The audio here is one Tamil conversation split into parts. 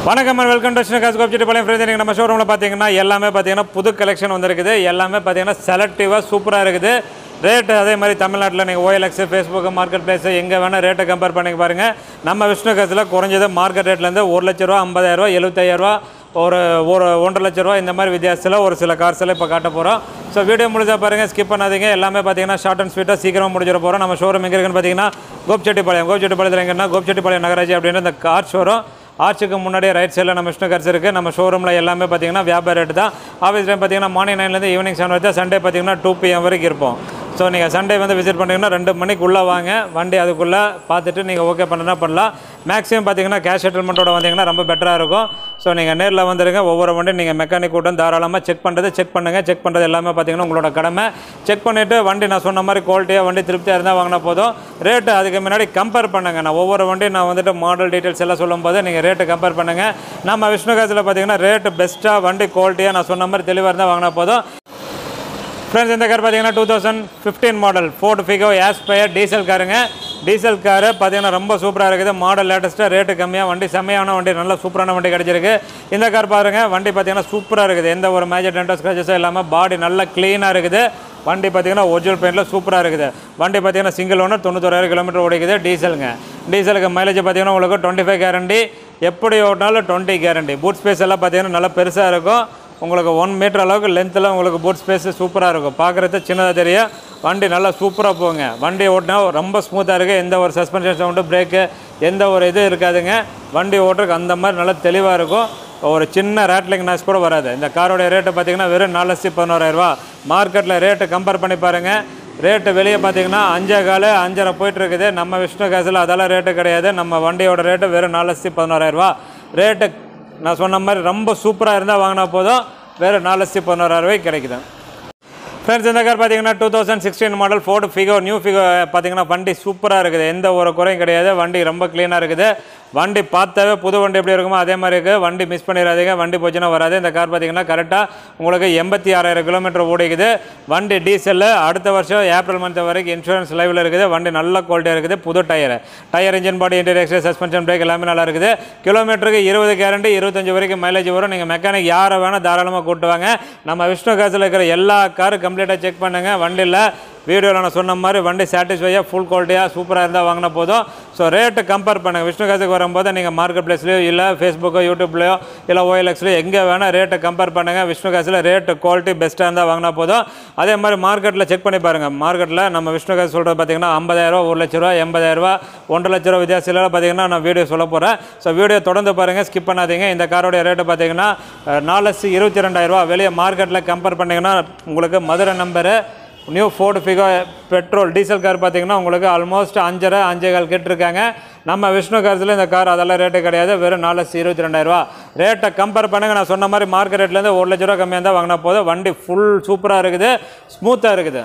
வணக்கம் வெல்கம் டு ஸ்னகாஸ் கோபிச்செட்டிப்பாளையம் ஃப்ரெண்ட்ஸ் நீங்கள் நம்ம ஷோரூமில் பார்த்தீங்கன்னா எல்லாமே பார்த்தீங்கன்னா புது கலெக்ஷன் வந்திருக்குது எல்லாமே பார்த்தீங்கன்னா செலக்டிவாக சூப்பராக இருக்குது ரேட்டு அதே மாதிரி தமிழ்நாட்டில் நீங்கள் ஓஎல்எக்ஸ் ஃபேஸ்புக் மார்க்கெட் பிளேஸ் எங்கே வேணால் ரேட்டை கம்பேர் பண்ணி பாருங்கள் நம்ம விஷ்ணு காசில் குறைஞ்சது மார்க்கெட் ரேட்லேருந்து ஒரு லட்ச ரூபா ஐம்பதாயிரரூவா எழுபத்தாயிரரூவா ஒரு ஒரு ஒன்றரை லட்ச ரூபா இந்த மாதிரி வித்தியாசத்தில் ஒரு சில கார்ஸ் எல்லாம் இப்போ காட்ட போகிறோம் ஸோ வீடியோ முடிஞ்சா பாருங்கள் ஸ்கிப் பண்ணாதீங்க எல்லாமே பார்த்தீங்கன்னா ஷார்ட் அண்ட் ஸ்வீட்டாக சீக்கிரமாக முடிஞ்சிட போகிறோம் நம்ம ஷோரூம் எங்கே இருக்குன்னு பார்த்தீங்கன்னா கோப்செட்டிப்பாளையம் கோப்செட்டிப்பாளையத்தில் எங்கன்னா கோப்செட்டிப்பாளையம் நகராட்சி அப்படின்னு இந்த கார் ஷோரூம் ஆர்ச்சுக்கு முன்னாடியே ரைட் சைடில் நம்ம விஷ்ணு கார்ஸ் இருக்குது நம்ம ஷோரூமில் எல்லாமே பார்த்தீங்கன்னா வியாபார ரேட்டு தான் ஆஃபீஸ் டைம் பார்த்தீங்கன்னா மார்னிங் நைன்லேருந்து ஈவினிங் செவன் வரைக்கும் சண்டே பார்த்தீங்கன்னா டூ பிஎம் வரைக்கும் இருப்போம் ஸோ நீங்கள் சண்டே வந்து விசிட் பண்ணிங்கன்னா ரெண்டு மணிக்குள்ளே வாங்க வண்டி அதுக்குள்ளே பார்த்துட்டு நீங்கள் ஓகே பண்ணுறா பண்ணலாம் மேக்ஸிமம் பார்த்தீங்கன்னா கேஷ் செட்டில்மெண்ட்டோட வந்தீங்கன்னா ரொம்ப பெட்டராக இருக்கும் ஸோ நீங்கள் நேரில் வந்துருங்க ஒவ்வொரு வண்டி நீங்கள் மெக்கானிக் கூட்டம் தாராளமாக செக் பண்ணுறது செக் பண்ணுங்கள் செக் பண்ணுறது எல்லாமே பார்த்தீங்கன்னா உங்களோட கடமை செக் பண்ணிவிட்டு வண்டி நான் சொன்ன மாதிரி குவாலிட்டியாக வண்டி திருப்தியாக இருந்தால் வாங்கினா போதும் ரேட்டு அதுக்கு முன்னாடி கம்பேர் பண்ணுங்கள் நான் ஒவ்வொரு வண்டியும் நான் வந்துட்டு மாடல் டீட்டெயில்ஸ் எல்லாம் சொல்லும்போது நீங்கள் ரேட்டு கம்பேர் பண்ணுங்கள் நம்ம விஷ்ணுகாசில் பார்த்தீங்கன்னா ரேட்டு பெஸ்ட்டாக வண்டி குவாலிட்டியாக நான் சொன்ன மாதிரி தெளிவாக இருந்தால் வாங்கினா போதும் ஃப்ரெண்ட்ஸ் இந்த கார் பார்த்தீங்கன்னா two thousand fifteen model Ford Figo Aspire diesel காருங்க டீசல் காரு பார்த்தீங்கன்னா ரொம்ப சூப்பராக இருக்குது மாடல் லேட்டஸ்ட்டாக ரேட்டு கம்மியாக வண்டி செம்மையான வண்டி நல்ல சூப்பரான வண்டி கிடச்சிருக்கு இந்த கார் பாருங்கள் வண்டி பார்த்தீங்கன்னா சூப்பராக இருக்குது எந்த ஒரு மேஜர் டென்டோ ஸ்க்ராச்சஸும் இல்லாமல் பாடி நல்லா க்ளீனாக இருக்குது வண்டி பார்த்தீங்கன்னா ஒரிஜினல் பெயிண்டில் சூப்பராக இருக்குது வண்டி பார்த்தீங்கன்னா சிங்கிள் ஓனர் தொண்ணூத்தோராயிரம் கிலோமீட்டர் ஓடிக்குது டீசலுங்க டீசலுக்கு மைலேஜ் பார்த்தீங்கன்னா உங்களுக்கு டுவெண்ட்டி ஃபைவ் கேரண்டி எப்படி ஓட்டினாலும் டுவெண்ட்டி கேரண்டி பூட் ஸ்பேஸ் எல்லாம் பார்த்தீங்கன்னா நல்லா பெருசாக இருக்கும் உங்களுக்கு ஒன் மீட்டர் அளவுக்கு லென்த்தில் உங்களுக்கு பூட் ஸ்பேஸ் சூப்பராக இருக்கும் பார்க்குறது சின்னதாக தெரியும் வண்டி நல்லா சூப்பராக போகுங்க வண்டி ஓட்டினா ரொம்ப ஸ்மூத்தாக இருக்குது எந்த ஒரு சஸ்பென்ஷன் சவுண்டு பிரேக்கு எந்த ஒரு இது இருக்காதுங்க வண்டி ஓட்டுறதுக்கு அந்த மாதிரி நல்லா தெளிவாக இருக்கும் ஒரு சின்ன ரேட்லிங் நாய்ஸ் கூட வராது இந்த காரோடைய ரேட்டு பார்த்தீங்கன்னா வெறும் நாலு லட்சத்தி பதினோராயிரரூவா மார்க்கெட்டில் ரேட்டு கம்பேர் பண்ணி பாருங்கள் ரேட்டு வெளியே பார்த்தீங்கன்னா அஞ்சே காலு அஞ்சரை போயிட்டு இருக்குது நம்ம விஷ்ணு கேஸில் அதெல்லாம் ரேட்டு கிடையாது நம்ம வண்டியோட ரேட்டு வெறும் நாலு லட்சத்தி பதினோராயிரரூவா ரேட்டு நான் சொன்ன மாதிரி ரொம்ப சூப்பராக இருந்தால் வாங்கினா போதும் வேறு நாலு லட்சத்தி பதினோராயிரரூவாய்க்கு கிடைக்குது ஃப்ரெண்ட்ஸ் இந்த கார் பார்த்தீங்கன்னா two thousand sixteen model Ford Figo new Figo பார்த்தீங்கன்னா வண்டி சூப்பராக இருக்குது எந்த ஒரு குறையும் கிடையாது வண்டி ரொம்ப க்ளீனாக இருக்குது வண்டி பார்த்தாவே புது வண்டி எப்படி இருக்குமோ அதே மாதிரி இருக்குது வண்டி மிஸ் பண்ணிடாதீங்க வண்டி போச்சுன்னா வராது இந்த கார் பார்த்தீங்கன்னா கரெக்டாக உங்களுக்கு எண்பத்தி ஆறாயிரம் கிலோமீட்டர் ஓடிக்குது வண்டி டீசலில் அடுத்த வருஷம் ஏப்ரல் மந்த் வரைக்கும் இன்சூரன்ஸ் லைவில் இருக்குது வண்டி நல்ல குவாலிட்டியாக இருக்குது புது tyre tyre engine body interior suspension brake எல்லாமே நல்லா இருக்குது கிலோமீட்டருக்கு இருபது கேரண்டி இருபத்தஞ்சு வரைக்கும் மைலேஜ் வரும் நீங்கள் மெக்கானிக் யாரை வேணால் தாராளமாக கூட்டுவாங்க நம்ம விஷ்ணு காசில் இருக்கிற எல்லா காரும் கம்ப்ளீட்டாக செக் பண்ணுங்கள் வண்டியில் வீடியோவில் நான் சொன்ன மாதிரி வண்டி சாட்டிஸ்ஃபையாக ஃபுல் குவாலிட்டியாக சூப்பராக இருந்தால் வாங்கினா போதும் ஸோ ரேட்டு கம்பேர் பண்ணுங்கள் விஷ்ணு காசுக்கு வரும்போது நீங்கள் மார்க்கெட் பிளேஸ்லையோ இல்லை ஃபேஸ்புக்கோ யூடியூப்லையோ இல்லை ஓஎல்எக்ஸ்லையோ எங்கே வேணால் ரேட்டை கம்பேர் பண்ணுங்கள் விஷ்ணு காசில் ரேட்டு குவாலிட்டி பெஸ்ட்டாக இருந்தால் வாங்கினா போதும் அதே மாதிரி மார்க்கெட்டில் செக் பண்ணி பாருங்கள் மார்க்கெட்டில் நம்ம விஷ்ணு காசு சொல்கிறது பார்த்தீங்கன்னா ஐம்பதாயிரரூவா ஒரு லட்ச ரூபா எண்பதாயிரரூவா ஒன்றரை லட்ச ரூபா வித்தியாசத்தில் பார்த்தீங்கன்னா நான் வீடியோ சொல்ல போகிறேன் ஸோ வீடியோ தொடர்ந்து பாருங்கள் ஸ்கிப் பண்ணாதீங்க இந்த காரோடைய ரேட்டு பார்த்தீங்கன்னா அஹ், நாலு லட்சம் இருபத்தி ரெண்டாயிரரூவா வெளியே மார்க்கெட்டில் கம்பேர் பண்ணிங்கன்னா உங்களுக்கு Madurai number new Ford Figo petrol diesel car பார்த்தீங்கன்னா உங்களுக்கு ஆல்மோஸ்ட் அஞ்சரை அஞ்சே கால் கேட்டிருக்காங்க நம்ம விஷ்ணு கார்ஸில் இந்த கார் அதெல்லாம் ரேட்டு கிடையாது வெறும் நாலு லட்சம் இருபத்தி ரெண்டாயிரரூவா ரேட்டை கம்பேர் பண்ணுங்கள் நான் சொன்ன மாதிரி மார்க்கெட் ரேட்லேருந்து ஒரு லட்ச ரூபா கம்மியாக இருந்தால் வாங்கினா போதும் வண்டி ஃபுல் சூப்பராக இருக்குது ஸ்மூத்தாக இருக்குது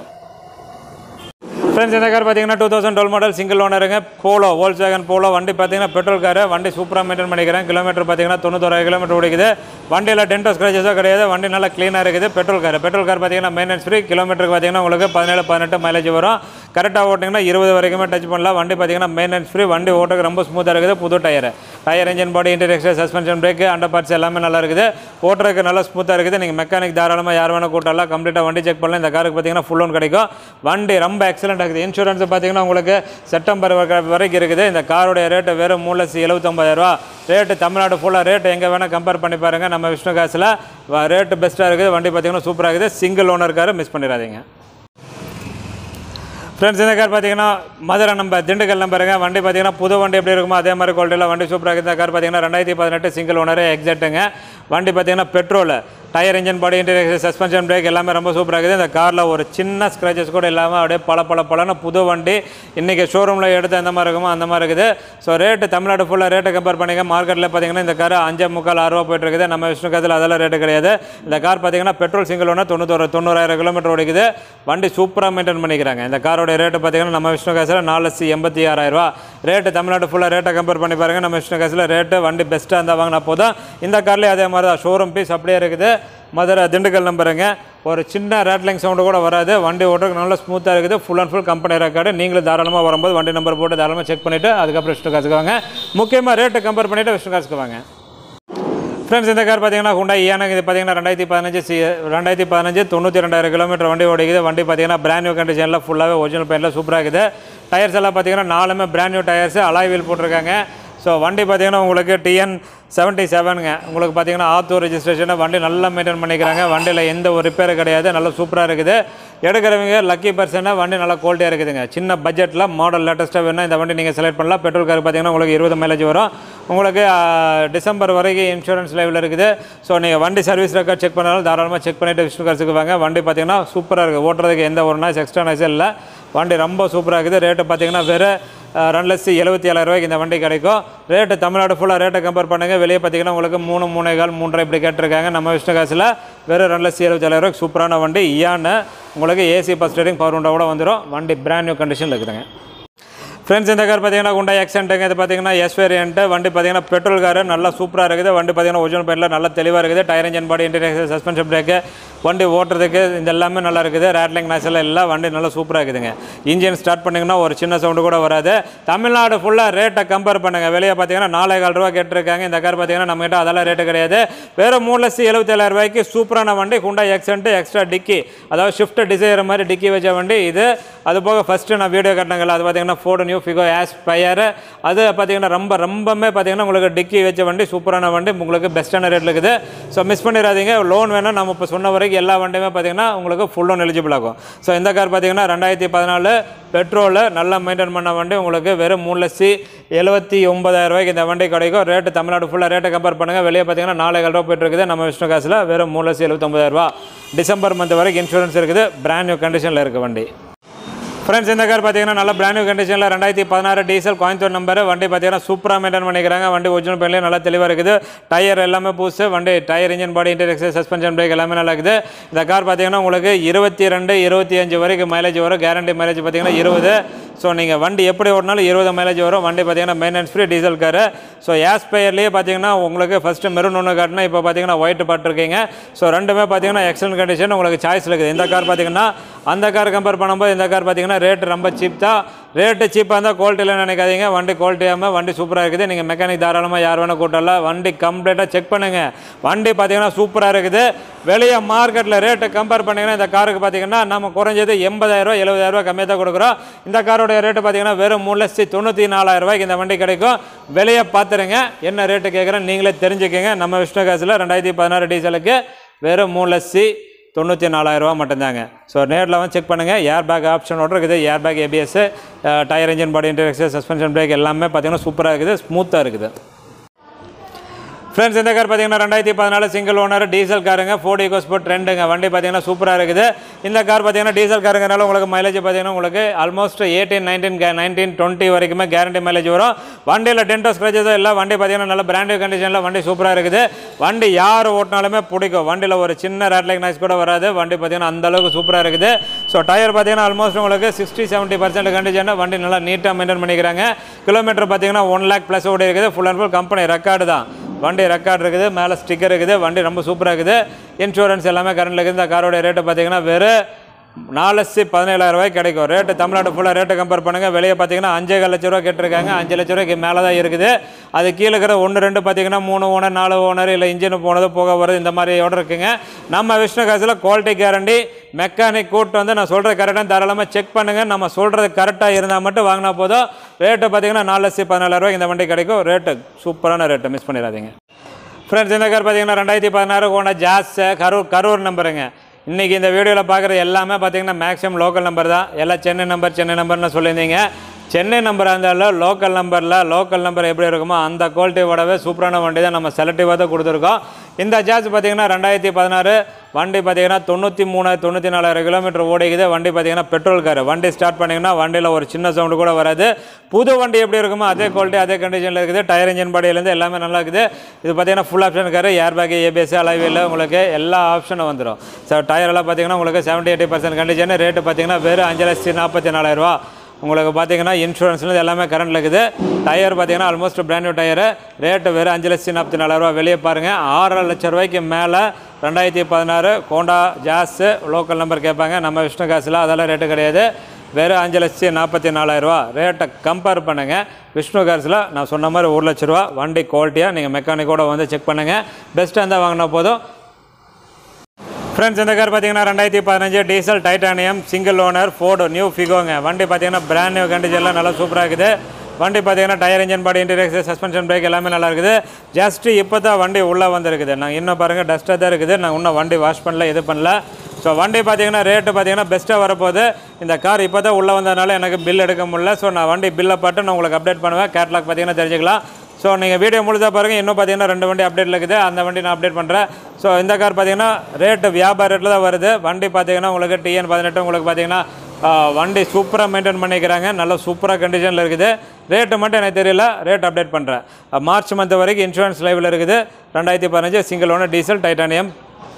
ஃப்ரெண்ட்ஸ் இந்த கார் பார்த்தீங்கன்னா two thousand twelve model single ஓனருங்க போலோ வோல்ஸ் வேகன் போலோ வண்டி பார்த்தீங்கன்னா பெட்ரோல் காரு வண்டி சூப்பராக மெயின்டைன் பண்ணிக்கிறேன் கிலோமீட்டர் பார்த்தீங்கன்னா தொண்ணூத்தோராயிரம் கிலோமீட்டர் ஓடிக்குது வண்டியில் டென்டோ ஸ்க்ராச்சஸோ கிடையாது வண்டி நல்லா க்ளீனாக இருக்குது பெட்ரோல் கார் பெட்ரோல் கார் பார்த்தீங்கன்னா மெயின்டெனன்ஸ் ஃப்ரீ கிலோமீட்டருக்கு பார்த்தீங்கன்னா உங்களுக்கு பதினேழு பதினெட்டு மைலேஜ் வரும் கரெக்டாக ஓட்டிங்கன்னா இருபது வரைக்குமே டச் பண்ணலாம் வண்டி பார்த்தீங்கன்னா மெயின்டெனன்ஸ் ஃப்ரீ வண்டி ஓட்டுறதுக்கு ரொம்ப ஸ்மூத்தாக இருக்குது புது tyre tyre engine body interior suspension brake under parts எல்லாமே நல்லா இருக்குது ஓட்டுறதுக்கு நல்லா ஸ்மூத்தாக இருக்குது நீங்கள் மெக்கானிக் தாராளமாக யார் வேணால் கூட்டலாம் கம்ப்ளீட்டாக வண்டி செக் பண்ணலாம் இந்த காருக்கு பார்த்தீங்கன்னா ஃபுல் லோன் கிடைக்கும் வண்டி ரொம்ப எக்ஸலண்ட் இருக்குது இன்சூரன்ஸ் பார்த்தீங்கன்னா உங்களுக்கு செப்டம்பர் வரை- வரைக்கும் இருக்குது இந்த காரோடைய ரேட்டு வெறும் மூணு லட்சம் எழுபத்தொம்பதாயிரரூவா ரேட்டு தமிழ்நாடு ஃபுல்லாக ரேட்டு எங்கே வேணால் கம்பேர் பண்ணி பாருங்கள் நம்ம விஷ்ணு காசில் ரேட்டு பெஸ்ட்டாக இருக்குது வண்டி பார்த்தீங்கன்னா சூப்பராக இருக்குது சிங்கிள் ஓனர் காரு மிஸ் பண்ணிடாதீங்க ஃப்ரெண்ட்ஸ் இந்த கார் பார்த்தீங்கன்னா மதுரை நம்பர் திண்டுக்கல் நம்பருங்க வண்டி பார்த்தீங்கன்னா புது வண்டி எப்படி இருக்குமோ அதே மாதிரி குவாலிட்டியில் வண்டி சூப்பராக இருக்குது இந்த கார் பார்த்தீங்கன்னா ரெண்டாயிரத்தி பதினெட்டு சிங்கிள் ஓனர் எக்ஸாக்ட்டுங்க வண்டி பார்த்தீங்கன்னா petrol tyre engine body interior suspension brake எல்லாமே ரொம்ப சூப்பராக இருக்குது இந்த காரில் ஒரு சின்ன ஸ்க்ராச்சஸ் கூட இல்லாமல் அப்படியே பல பல பலன்னு புது வண்டி இன்றைக்கி ஷோரூமில் எடுத்து எந்த மாதிரி இருக்குமோ அந்த மாதிரி இருக்குது ஸோ ரேட்டு தமிழ்நாடு ஃபுல்லாக ரேட்டை கம்பேர் பண்ணிங்க மார்க்கெட்டில் பார்த்தீங்கன்னா இந்த கார் அஞ்சே முக்கால் ஆறு ரூபா போயிட்டு இருக்குது நம்ம விஷ்ணு காசில் அதெல்லாம் ரேட்டு கிடையாது இந்த கார் பார்த்தீங்கன்னா பெட்ரோல் சிங்கிள் ஒன்று தொண்ணூத்தொரு தொண்ணூறாயிரம் கிலோமீட்டர் ஓடிக்குது வண்டி சூப்பராக மெயின்டைன் பண்ணிக்கிறாங்க இந்த காரோட ரேட்டு பார்த்தீங்கன்னா நம்ம விஷ்ணு காசில் நாலு லட்சம் எண்பத்தி ஆறாயிரரூவா ரேட்டு தமிழ்நாடு ஃபுல்லாக ரேட்டை கம்பேர் பண்ணி பாருங்கள் நம்ம விஷ்ணு காசில் ரேட்டு வண்டி பெஸ்ட்டாக இருந்தால் வாங்கினா போதும் இந்த கார்லேயே அதே மாதிரி தான் ஷோரூம் பீஸ் அப்படியே இருக்குது மதுரை திண்டுக்கல் நம்பருங்க ஒரு சின்ன ரேட்லிங் சவுண்டு கூட வராது வண்டி ஓட்டுறதுக்கு நல்லா ஸ்மூத்தாக இருக்குது full and full company record நீங்களும் தாராளமாக வரும்போது வண்டி நம்பர் போட்டு தாராளமாக செக் பண்ணிவிட்டு அதுக்கப்புறம் விஷ்ணு காசுக்கு வாங்க முக்கியமாக ரேட்டை கம்பேர் பண்ணிவிட்டு விஷ்ணு காசுக்கு வாங்க ஃப்ரெண்ட்ஸ் இந்த கார் பார்த்தீங்கன்னா ஹுண்டா இயானக் இது பார்த்தீங்கன்னா ரெண்டாயிரத்தி பதினஞ்சு சி ரெண்டாயிரத்தி பதினஞ்சு தொண்ணூற்றி ரெண்டாயிரம் கிலோமீட்டர் வண்டி ஓடிக்குது வண்டி பார்த்தீங்கன்னா பிராண்ட் நியூ கண்டிஷனில் ஃபுல்லாகவே ஒரிஜினல் பெயிண்டில் சூப்பராக இருக்குது டயர்ஸ் எல்லாம் பார்த்தீங்கன்னா நாலுமே brand new tyres alloy wheel போட்டிருக்காங்க ஸோ வண்டி பார்த்தீங்கன்னா உங்களுக்கு டிஎன் செவன்ட்டி செவனுங்க உங்களுக்கு பார்த்தீங்கன்னா ஆத்தூர் ரெஜிஸ்ட்ரேஷனை வண்டி நல்லா மெயின்டைன் பண்ணிக்கிறாங்க வண்டியில் எந்த ஒரு ரிப்பேர் கிடையாது நல்லா சூப்பராக இருக்குது எடுக்கிறவங்க லக்கி பர்சனாக வண்டி நல்லா குவாலிட்டியாக இருக்குதுங்க சின்ன பட்ஜெட்டில் மாடல் லேட்டஸ்ட்டாக வேணும் இந்த வண்டி நீங்கள் செலக்ட் பண்ணலாம் பெட்ரோல் கார் பார்த்தீங்கன்னா உங்களுக்கு இருபது மைலேஜ் வரும் உங்களுக்கு ஆ, டிசம்பர் வரைக்கும் இன்சூரன்ஸ் லைவில் இருக்குது ஸோ நீங்கள் வண்டி சர்வீஸ் ரெக்கார்ட் செக் பண்ணாலும் தாராளமாக செக் பண்ணிவிட்டு விஷ்ணு கார்ஸுக்கு வாங்க வண்டி பார்த்தீங்கன்னா சூப்பராக இருக்குது ஓட்டுறதுக்கு எந்த ஒரு நாய்ஸ் எக்ஸ்ட்ரா நாய்ஸும் இல்லை வண்டி ரொம்ப சூப்பராக இருக்குது ரேட்டு பார்த்தீங்கன்னா வெறும் அஹ், ரெண்டு லட்சத்தி எழுபத்தி ஏழாயிரம் ரூபாய்க்கு இந்த வண்டி கிடைக்கும் ரேட்டு தமிழ்நாடு ஃபுல்லாக ரேட்டை கம்பேர் பண்ணுங்கள் வெளியே பார்த்தீங்கன்னா உங்களுக்கு மூணு மூணே கால் மூன்றரை இப்படி கேட்டிருக்காங்க நம்ம விஷ்ணு காசில் வெறும் ரெண்டு லட்சத்தி எழுபத்தி ஏழாயிரம் ரூபாய்க்கு சூப்பரான வண்டி இயான்னு உங்களுக்கு ஏசி பஸ் ஸ்டேரிங் பவர் கூட வந்துடும் வண்டி பிராண்ட் நியூ கண்டிஷனில் இருக்குதுங்க ஃப்ரெண்ட்ஸ் இந்த கார் பார்த்தீங்கன்னா குண்டா எக்ஸன்ட்டுங்க இது பார்த்தீங்கன்னா எஸ் வேரியன்ட்டு வண்டி பார்த்தீங்கன்னா பெட்ரோல் காரு நல்லா சூப்பராக இருக்குது வண்டி பார்த்தீங்கன்னா ஒரிஜினல் பெயிண்டில் நல்லா தெளிவாக இருக்குது tyre engine body interior suspension brake வண்டி ஓட்டுறதுக்கு இந்த எல்லாமே நல்லா இருக்குது ரேட்லிங் நாய்ஸ் எல்லாம் வண்டி நல்லா சூப்பராக இருக்குதுங்க இன்ஜின் ஸ்டார்ட் பண்ணிங்கன்னா ஒரு சின்ன சவுண்டு கூட வராது தமிழ்நாடு ஃபுல்லாக ரேட்டை கம்பேர் பண்ணுங்கள் வெளியே பார்த்தீங்கன்னா நாலே கால் ரூபா கேட்டிருக்காங்க இந்த கார் பார்த்தீங்கன்னா நம்மகிட்ட அதெல்லாம் ரேட்டு கிடையாது வேறு மூணு லட்சத்தி எழுபத்தேழாயிரம் ரூபாய்க்கு சூப்பரான வண்டி குண்டா எக்ஸன்ட்டு எக்ஸ்ட்ரா டிக்கி அதாவது ஷிஃப்ட் டிசைர் மாதிரி டிக்கி வச்ச வண்டி இது அது போக ஃபஸ்ட்டு நான் வீடியோ கட்டினங்கள அது பார்த்தீங்கன்னா Ford new Figo Aspire அது பார்த்தீங்கன்னா ரொம்ப ரொம்பவே பார்த்தீங்கன்னா உங்களுக்கு டிக்கி வச்ச வண்டி சூப்பரான வண்டி உங்களுக்கு பெஸ்ட்டான ரேட்டில் இருக்குது ஸோ மிஸ் பண்ணிடாதீங்க லோன் வேணும் நம்ம இப்போ சொன்ன வரைக்கும் எல்லா வண்டியுமே பார்த்தீங்கன்னா உங்களுக்கு ஃபுல் லோன் எலிஜிபிள் ஆகும் ஸோ இந்த கார் பார்த்தீங்கன்னா ரெண்டாயிரத்தி பதினாலு பெட்ரோலு நல்லா மெயின்டைன் பண்ண வண்டி உங்களுக்கு வெறும் மூணு லட்சத்தி எழுபத்தி ஒன்பதாயிரம் ரூபாய்க்கு இந்த வண்டி கிடைக்கும் ரேட்டு தமிழ்நாடு ஃபுல்லாக ரேட்டை கம்பேர் பண்ணுங்கள் வெளியே பார்த்தீங்கன்னா நாலு ரூபா போயிட்டு இருக்குது நம்ம விஷ்ணு காசில் வெறும் மூணு லட்சத்தி எழுபத்தொம்பதாயிரம் ரூபா டிசம்பர் மந்த் வரைக்கும் இன்சூரன்ஸ் இருக்குது பிராண்ட் நியூ கண்டிஷனில் இருக்குது வண்டி ஃப்ரெண்ட்ஸ் இந்த கார் பார்த்தீங்கன்னா நல்ல பிராண்ட் நியூ கண்டிஷனில் ரெண்டாயிரத்தி பதினாறு டீசல் கோயம்புத்தூர் நம்பர் வண்டி பார்த்தீங்கன்னா சூப்பராக மெயின்டைன் பண்ணிக்கிறாங்க வண்டி ஒரிஜினல் பெயின்லேயே நல்லா தெளிவாக இருக்குது டயர் எல்லாமே புதுசு வண்டி tyre engine body interiors suspension brake எல்லாமே நல்லா இருக்குது இந்த கார் பார்த்தீங்கன்னா உங்களுக்கு இருபத்தி ரெண்டு இருபத்தி அஞ்சு வரைக்கும் மைலேஜ் வரும் கேரண்டி மைலேஜ் பார்த்தீங்கன்னா இருபது ஸோ நீங்கள் வண்டி எப்படி ஓடினாலும் இருபது மைலேஜ் வரும் வண்டி பார்த்தீங்கன்னா maintenance free diesel car so ஏஸ்பயர்லேயே பார்த்தீங்கன்னா உங்களுக்கு ஃபஸ்ட்டு மெரூன் ஒன்று காட்டினா இப்போ பார்த்தீங்கன்னா ஒயிட் பார்த்துருக்கீங்க ஸோ ரெண்டுமே பார்த்தீங்கன்னா எக்ஸலன்ட் கண்டிஷன் உங்களுக்கு சாய்ஸ் இருக்குது இந்த கார் பார்த்தீங்கன்னா அந்த கார் கம்பேர் பண்ணும்போது இந்த கார் பார்த்தீங்கன்னா ரேட் ரொம்ப சீப் தான் ரேட்டு சீப்பாக இருந்தால் குவாலிட்டியில் நினைக்காதீங்க வண்டி குவாலிட்டியாமல் வண்டி சூப்பராக இருக்குது நீங்கள் மெக்கானிக் தாராளமாக யார் வேணால் கூட்டலாம் வண்டி கம்ப்ளீட்டாக செக் பண்ணுங்கள் வண்டி பார்த்தீங்கன்னா சூப்பராக இருக்குது வெளியே மார்க்கெட்டில் ரேட்டு கம்பேர் பண்ணிங்கன்னா இந்த காருக்கு பார்த்தீங்கன்னா நம்ம குறைஞ்சது எண்பதாயிரரூவா எழுபதாயிரரூவா கம்மியாக தான் கொடுக்குறோம் இந்த காரோடைய ரேட்டு பார்த்தீங்கன்னா வெறும் மூணு லட்சத்தி தொண்ணூற்றி நாலாயிரம் ரூபாய்க்கு இந்த வண்டி கிடைக்கும் வெளியே பார்த்துருங்க என்ன ரேட்டு கேட்குறேன் நீங்களே தெரிஞ்சுக்கங்க நம்ம விஷ்ணு காசில் ரெண்டாயிரத்தி பதினாறு டீசலுக்கு வெறும் மூணு லட்சத்தி தொண்ணூற்றி நாலாயிரரூவா மட்டும்தாங்க ஸோ நேரில் வந்து செக் பண்ணுங்கள் ஏர் பேக் ஆப்ஷனோட இருக்குது air bag ABS tyre engine body interiors suspension brake எல்லாமே பார்த்தீங்கன்னா சூப்பராக இருக்குது ஸ்மூத்தாக இருக்குது ஃப்ரெண்ட்ஸ் இந்த கார் பார்த்தீங்கன்னா ரெண்டாயிரத்தி பதினாலு சிங்கிள் ஓனர் டீசல் காருங்க ஃபோர்டி கோஸ்போர்ட் ரெண்டுங்க வண்டி பார்த்தீங்கன்னா சூப்பராக இருக்குது இந்த கார் பார்த்தீங்கன்னா டீசல் காருங்கனால உங்களுக்கு மைலேஜ் பார்த்தீங்கன்னா உங்களுக்கு almost eighteen nineteen nineteen twenty வரைக்குமே கேரண்டி மைலேஜ் வரும் வண்டியில் டென்டோ ஸ்க்ரேச்சஸ் இல்லை வண்டி பார்த்தீங்கன்னா நல்ல பிராண்டட் கண்டிஷனில் வண்டி சூப்பராக இருக்குது வண்டி யார் ஓட்டினாலுமே பிடிக்கும் வண்டியில் ஒரு சின்ன ரேட்லைக் நாய்ஸ் கூட வராது வண்டி பார்த்தீங்கன்னா அந்த அளவுக்கு சூப்பராக இருக்குது ஸோ டயர் பார்த்தீங்கன்னா ஆல்மோஸ்ட் உங்களுக்கு சிக்ஸ்டி செவன்ட்டி பர்சன்ட் கண்டிஷனில் வண்டி நல்லா நீட்டாக மெயின்டைன் பண்ணிக்கிறாங்க கிலோமீட்டர் பார்த்தீங்கன்னா ஒன் லேக் ப்ளஸ் ஓடி இருக்குது full and full company record தான் வண்டி ரெக்கார்ட் இருக்குது மேலே ஸ்டிக்கர் இருக்குது வண்டி ரொம்ப சூப்பராக இருக்குது இன்சூரன்ஸ் எல்லாமே கரண்டில் இருக்குது இந்த காரோட ரேட்டு பார்த்தீங்கன்னா வெறும் நாலு லட்சத்தி பதினேழாயிரம் ரூபாய்க்கு கிடைக்கும் ரேட்டு தமிழ்நாடு ஃபுல்லாக ரேட்டு கம்பேர் பண்ணுங்கள் வெளியே பார்த்தீங்கன்னா அஞ்சே கால் லட்ச ரூபா கேட்டிருக்காங்க அஞ்சு லட்ச ரூபாய்க்கு மேலே தான் இருக்குது அது கீழே இருக்கிற ஒன்று ரெண்டு பார்த்தீங்கன்னா மூணு ஓனர் நாலு ஓனர் இல்லை இன்ஜின் போனது போக வருது இந்த மாதிரி order இருக்குங்க நம்ம விஷ்ணு காசில் குவாலிட்டி கேரண்டி மெக்கானிக் கூட்டு வந்து நான் சொல்கிறது கரெக்டாக தாராளமாக செக் பண்ணுங்கள் நம்ம சொல்கிறது கரெக்டாக இருந்தால் மட்டும் வாங்கினா போதும் ரேட்டு பார்த்தீங்கன்னா நாலு லட்சத்தி பதினாலாயிரம் ரூபாய்க்கு இந்த வண்டி கிடைக்கும் ரேட்டு சூப்பரான ரேட்டு மிஸ் பண்ணிடாதீங்க ஃப்ரெண்ட்ஸ் இந்த கார் பார்த்தீங்கன்னா ரெண்டாயிரத்தி பதினாறு கோண்ட ஜாஸ் கரூர் கரூர் நம்பருங்க இன்றைக்கி இந்த வீடியோவில் பார்க்குற எல்லாமே பார்த்தீங்கன்னா மேக்ஸிமம் லோக்கல் நம்பர் தான் எல்லாம் சென்னை நம்பர் சென்னை நம்பர்னு சொல்லியிருந்தீங்க சென்னை நம்பராக இருந்தாலும் லோக்கல் நம்பரில் லோக்கல் நம்பர் எப்படி இருக்குமோ அந்த குவாலிட்டியோடவே சூப்பரான வண்டி தான் நம்ம செலக்டிவாக தான் கொடுத்துருக்கோம் இந்த ஜாஸ் பார்த்தீங்கன்னா ரெண்டாயிரத்தி பதினாறு வண்டி பார்த்தீங்கன்னா தொண்ணூற்றி மூணு தொண்ணூற்றி நாலாயிரம் கிலோமீட்டர் ஓடிக்குது வண்டி பார்த்தீங்கன்னா பெட்ரோல் கார் வண்டி ஸ்டார்ட் பண்ணிங்கன்னா வண்டியில் ஒரு சின்ன சவுண்டு கூட வராது புது வண்டி எப்படி இருக்குமோ அதே குவாலிட்டி அதே கண்டிஷனில் இருக்குது டயர் இன்ஜின் பாடியிலேருந்து எல்லாமே நல்லா இருக்குது இது பார்த்தீங்கன்னா full option car air bag ABS அலைவில் உங்களுக்கு எல்லா ஆப்ஷனும் வந்துடும் ஸோ டயர் எல்லாம் பார்த்தீங்கன்னா உங்களுக்கு seventy eighty percent condition rate பார்த்தீங்கன்னா வெறும் அஞ்சு லட்சத்தி நாற்பத்தி நாலாயிரரூவா உங்களுக்கு பார்த்தீங்கன்னா இன்சூரன்ஸ்லேருந்து எல்லாமே கரண்டில் இருக்குது டயர் பார்த்தீங்கன்னா almost brand new tyre rate வெறும் அஞ்சு லட்சத்தி நாற்பத்தி நாலாயிரரூவா வெளியே பாருங்கள் ஆறரை லட்ச ரூபாய்க்கு மேலே ரெண்டாயிரத்தி பதினாறு கோண்டா ஜாஸு லோக்கல் நம்பர் கேட்பாங்க நம்ம விஷ்ணு காசில் அதெல்லாம் ரேட்டு கிடையாது வெறும் அஞ்சு லட்சத்தி நாற்பத்தி நாலாயிரரூவா ரேட்டை கம்பேர் பண்ணுங்கள் விஷ்ணு கார்ஸில் நான் சொன்ன மாதிரி ஒரு லட்ச ரூபா வண்டி குவாலிட்டியாக நீங்கள் மெக்கானிக்கோட வந்து செக் பண்ணுங்கள் பெஸ்ட்டாக இருந்தால் வாங்கினா போதும் ஃப்ரெண்ட்ஸ் இந்த கார் பார்த்தீங்கன்னா ரெண்டாயிரத்தி பதினஞ்சு diesel titanium single owner Ford new ஃபிகோங்க வண்டி பார்த்தீங்கன்னா பிராண்ட் நியூ கண்டிஷன்லாம் நல்லா சூப்பராக இருக்குது வண்டி பார்த்தீங்கன்னா tyre engine body interior suspension brake எல்லாமே நல்லா இருக்குது ஜஸ்ட் இப்போ தான் வண்டி உள்ளே வந்திருக்குது நாங்கள் இன்னும் பாருங்கள் டஸ்ட்டாக தான் இருக்குது நான் இன்னும் வண்டி வாஷ் பண்ணல இது பண்ணல ஸோ வண்டி பார்த்தீங்கன்னா ரேட்டு பார்த்தீங்கன்னா பெஸ்ட்டாக வரப்போகுது இந்த கார் இப்போ தான் உள்ளே வந்ததுனால எனக்கு பில் எடுக்க முடியல ஸோ நான் வண்டி பில்லை பார்த்து நான் உங்களுக்கு அப்டேட் பண்ணுவேன் கேட்லாக் பார்த்தீங்கன்னா தெரிஞ்சுக்கலாம் ஸோ நீங்கள் வீடியோ முழுதாக பாருங்கள் இன்னும் பார்த்தீங்கன்னா ரெண்டு வண்டி அப்டேட்டில் இருக்குது அந்த வண்டி நான் அப்டேட் பண்ணுறேன் ஸோ இந்த கார் பார்த்தீங்கன்னா ரேட்டு வியாபார ரேட்டில் தான் வருது வண்டி பார்த்தீங்கன்னா உங்களுக்கு டிஎன் பதினெட்டு உங்களுக்கு பார்த்தீங்கன்னா ஆ, வண்டி சூப்பராக மெயின்டைன் பண்ணிக்கிறாங்க நல்ல சூப்பராக கண்டிஷனில் இருக்குது ரேட்டு மட்டும் எனக்கு தெரியல ரேட் அப்டேட் பண்ணுறேன் மார்ச் மந்த் வரைக்கும் இன்சூரன்ஸ் லைவில் இருக்குது ரெண்டாயிரத்தி பதினஞ்சு single owner diesel titanium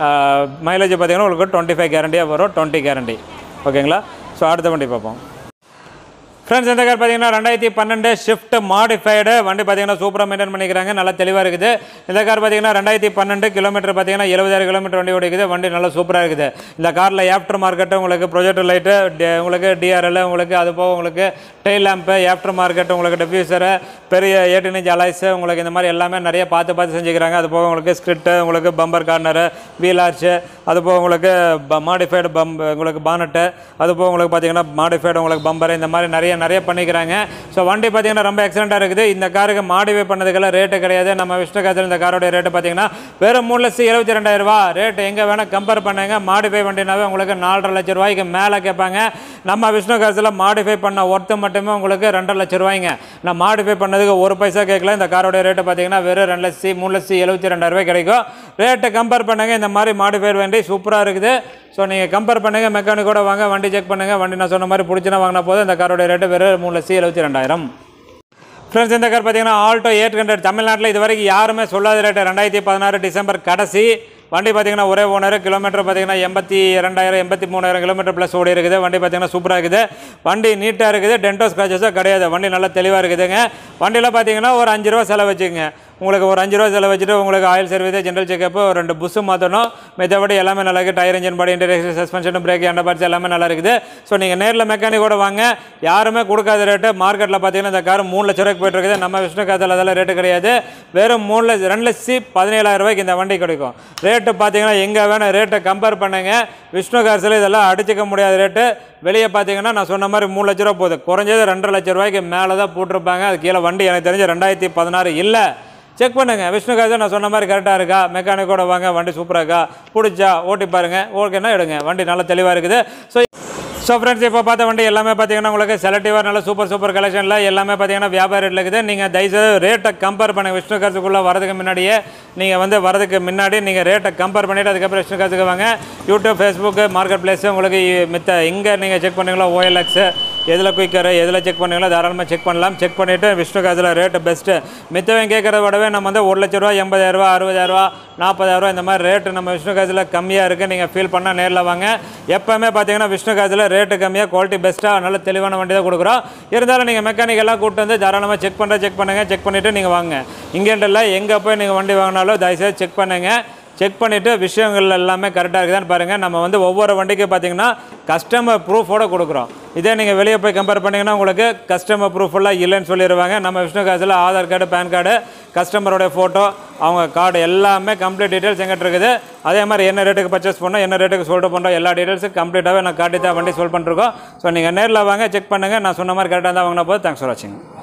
mileage பார்த்தீங்கன்னா உங்களுக்கு டுவெண்ட்டி ஃபைவ் கேரண்டியாக வரும் டுவெண்ட்டி கேரண்டி ஓகேங்களா ஸோ அடுத்த வண்டி பார்ப்போம் ஃப்ரெண்ட்ஸ் இந்த கார் பார்த்தீங்கன்னா ரெண்டாயிரத்தி பன்னெண்டு ஷிஃப்ட் மாடிஃபைடு வண்டி பார்த்தீங்கன்னா சூப்பராக மெயின்டைன் பண்ணிக்கிறாங்க நல்லா தெளிவாக இருக்குது இந்த கார் பார்த்தீங்கன்னா ரெண்டாயிரத்தி பன்னெண்டு கிலோமீட்டர் பார்த்தீங்கன்னா எழுபதாயிரம் கிலோமீட்டர் வண்டி ஓடிக்குது வண்டி நல்லா சூப்பராக இருக்குது இந்த காரில் ஆஃப்டர் மார்க்கெட்டு உங்களுக்கு ப்ரொஜெக்டர் லைட்டு உங்களுக்கு டிஆர்எல் உங்களுக்கு அது போக உங்களுக்கு டெயில் லேம்ப்பு ஆஃப்டர் மார்க்கெட் உங்களுக்கு டெஃப்யூசரு பெரிய எயிட்டின் இன்ச் அலைஸு உங்களுக்கு இந்த மாதிரி எல்லாமே நிறைய பார்த்து பார்த்து செஞ்சுக்கிறாங்க அது போக உங்களுக்கு ஸ்கிரிப்ட்டு உங்களுக்கு பம்பர் கார்னரு வீல் ஆர்ச்சு அது போக உங்களுக்கு மாடிஃபைடு பம் உங்களுக்கு பானட்டு அது போக உங்களுக்கு பார்த்தீங்கன்னா மாடிஃபைடு உங்களுக்கு பம்பர் இந்த மாதிரி நிறைய நிறைய பண்ணிக்கிறாங்க ஸோ வண்டி பார்த்தீங்கன்னா ரொம்ப எக்ஸலண்ட்டாக இருக்குது இந்த காருக்கு மாடிஃபை பண்ணதுக்கெல்லாம் ரேட்டு கிடையாது நம்ம விஷ்ணு காசில் இந்த காரோட ரேட்டு பார்த்தீங்கன்னா வெறும் மூணு லட்சம் இருபத்தி ரெண்டாயிரம் ரூபா ரேட்டு எங்கே வேணால் கம்பேர் பண்ணுங்க மாடிஃபை வண்டினாவே உங்களுக்கு நாலரை லட்ச ரூபாய்க்கு மேலே கேட்பாங்க நம்ம விஷ்ணு காசில் மாடிஃபை பண்ண ஒர்த்து மட்டுமே உங்களுக்கு ரெண்டரை லட்ச ரூபாய்ங்க நான் மாடிஃபை பண்ணதுக்கு ஒரு பைசா கேட்கல இந்த காரோட ரேட்டு பார்த்தீங்கன்னா வெறும் ரெண்டு லட்சத்தி மூணு லட்சத்தி எழுபத்தி ரெண்டாயிரம் ரூபாய் கிடைக்கும் ரேட்டை கம்பேர் பண்ணுங்க இந்த மாதிரி மாடிஃபைட் வண்டி சூப்பராக இருக்குது ஸோ நீங்கள் கம்பேர் பண்ணுங்கள் மெக்கானிக்கோட வாங்க வண்டி செக் பண்ணுங்கள் வண்டி நான் சொன்ன மாதிரி பிடிச்சினா வாங்கினா போதும் இந்த காரோட ரேட்டு வெறும் மூணு லட்சத்தி எழுபத்தி ரெண்டாயிரம் ஃப்ரெண்ட்ஸ் இந்த கார் பார்த்தீங்கன்னா ஆல்டோ எயிட் ஹண்ட்ரட் தமிழ்நாட்டில் இது வரைக்கும் யாருமே சொல்லாத ரேட்டு ரெண்டாயிரத்தி பதினாறு டிசம்பர் கடைசி வண்டி பார்த்தீங்கன்னா ஒரே ஓனர் கிலோமீட்டர் பார்த்தீங்கன்னா எண்பத்தி ரெண்டாயிரம் எண்பத்தி மூணாயிரம் கிலோமீட்டர் ப்ளஸ் ஓடி இருக்குது வண்டி பார்த்தீங்கன்னா சூப்பராக இருக்குது வண்டி நீட்டாக இருக்குது டென்டோ ஸ்க்ராச்சஸும் கிடையாது வண்டி நல்லா தெளிவாக இருக்குதுங்க வண்டியில் பார்த்தீங்கன்னா ஒரு அஞ்சு ரூபா செலவு வச்சுக்கோங்க உங்களுக்கு ஒரு அஞ்சு ரூபா செலவு வச்சுட்டு உங்களுக்கு ஆயில் சர்வீஸ் ஜென்ரல் செக்கப்பு ஒரு ரெண்டு புஸ்ஸு மாற்றணும் மற்றபடி எல்லாமே நல்லா இருக்குது tyre engine body interior suspension brake and parts எல்லாமே நல்லா இருக்குது ஸோ நீங்கள் நேரில் மெக்கானிக்கோட வாங்க யாருமே கொடுக்காத ரேட்டு மார்க்கெட்டில் பார்த்தீங்கன்னா இந்த கார் மூணு லட்ச ரூபாய்க்கு போயிட்டு இருக்குது நம்ம விஷ்ணு காத்தில் அதெல்லாம் ரேட்டு கிடையாது வெறும் மூணு லட்சம் ரெண்டு லட்சத்தி பதினேழாயிரம் ரூபாய்க்கு இந்த வண்டி கிடைக்கும் ரேட்டு பார்த்தீங்கன்னா எங்கே வேணும் ரேட்டை கம்பேர் பண்ணுங்க விஷ்ணு கார்ஸில் இதெல்லாம் அடிச்சிக்க முடியாத ரேட்டு வெளியே பார்த்தீங்கன்னா நான் சொன்ன மாதிரி மூணு லட்ச ரூபா போகுது குறைஞ்சது ரெண்டரை லட்ச ரூபாய்க்கு மேலே தான் போட்டிருப்பாங்க அது கீழே வண்டி எனக்கு தெரிஞ்சு ரெண்டாயிரத்தி பதினாறு இல்லை செக் பண்ணுங்க விஷ்ணு காசு நான் சொன்ன மாதிரி கரெக்டாக இருக்கா மெக்கானிக்கோட வாங்க வண்டி சூப்பராக இருக்கா பிடிச்சா ஓட்டி பாருங்க ஓகேன்னா எடுங்க வண்டி நல்லா தெளிவாக இருக்குது ஸோ ஸோ ஃப்ரெண்ட்ஸ் இப்போ பார்த்த வண்டி எல்லாமே பார்த்தீங்கன்னா உங்களுக்கு செலக்டிவாக நல்ல சூப்பர் சூப்பர் கலெக்ஷனில் எல்லாமே பார்த்தீங்கன்னா வியாபார ரேட்டில் இருக்குது நீங்கள் தயவுசெய்து ரேட்டை கம்பேர் பண்ணுங்க விஷ்ணு காசுக்குள்ளே வரதுக்கு முன்னாடியே நீங்கள் வந்து வரதுக்கு முன்னாடி நீங்கள் ரேட்டை கம்பேர் பண்ணிவிட்டு அதுக்கப்புறம் விஷ்ணு காசுக்கு வாங்க யூடியூப் ஃபேஸ்புக்கு மார்க்கெட் பிளேஸ் உங்களுக்கு மித்த எங்கே நீங்கள் செக் பண்ணீங்களோ ஓஎல்எக்ஸு எதில் குயிக்கரு எதில் செக் பண்ணீங்களோ தாராளமாக செக் பண்ணலாம் செக் பண்ணிவிட்டு விஷ்ணு காசில் ரேட்டு பெஸ்ட்டு மித்தவன் கேட்குறத விடவே நம்ம வந்து ஒரு லட்ச ரூபா எண்பதாயிரரூவா அறுபதாயிரரூவா நாற்பதாயிரரூவா இந்த மாதிரி ரேட்டு நம்ம விஷ்ணு காசில் கம்மியாக இருக்குது நீங்கள் ஃபீல் பண்ணால் நேரில் வாங்க எப்போவுமே பார்த்தீங்கன்னா விஷ்ணு காசில் ரேட்டு கம்மியாக குவாலிட்டி பெஸ்ட்டாக நல்ல தெளிவான வண்டி தான் கொடுக்குறோம் இருந்தாலும் நீங்கள் மெக்கானிக் எல்லாம் கூப்பிட்டு வந்து தாராளமாக செக் பண்ணுற செக் பண்ணுங்கள் செக் பண்ணிவிட்டு நீங்கள் வாங்க இங்கேன்ட்டு எங்கே போய் நீங்கள் வண்டி வாங்கினாலும் தயவுசெய்து செக் பண்ணுங்கள் செக் பண்ணிவிட்டு விஷயங்கள் எல்லாமே கரெக்டாக இருக்குதான்னு பாருங்கள் நம்ம வந்து ஒவ்வொரு வண்டிக்கு பார்த்தீங்கன்னா கஸ்டமர் ப்ரூஃபோட கொடுக்குறோம் இதே நீங்கள் வெளியே போய் கம்பேர் பண்ணிங்கன்னா உங்களுக்கு கஸ்டமர் ப்ரூஃப் எல்லாம் இல்லைன்னு சொல்லிடுவாங்க நம்ம விஷ்ணு காசில் ஆதார் கார்டு பேன் கார்டு கஸ்டமரோட ஃபோட்டோ அவங்க கார்டு எல்லாமே கம்ப்ளீட் டீட்டெயில்ஸ் எங்கிட்ட இருக்குது அதே மாதிரி என்ன ரேட்டுக்கு பர்ச்சேஸ் பண்ணோம் என்ன ரேட்டுக்கு சொல்லிட்டு பண்ணோம் எல்லா டீட்டெயில்ஸும் கம்ப்ளீட்டாகவே நான் காட்டி தான் வண்டி சொல் பண்ணிருக்கோம் ஸோ நீங்கள் நேரில் வாங்க செக் பண்ணுங்கள் நான் சொன்ன மாதிரி கரெக்டாக தான் வாங்கினா போது தேங்க்ஸ் ஃபார் வாட்சிங்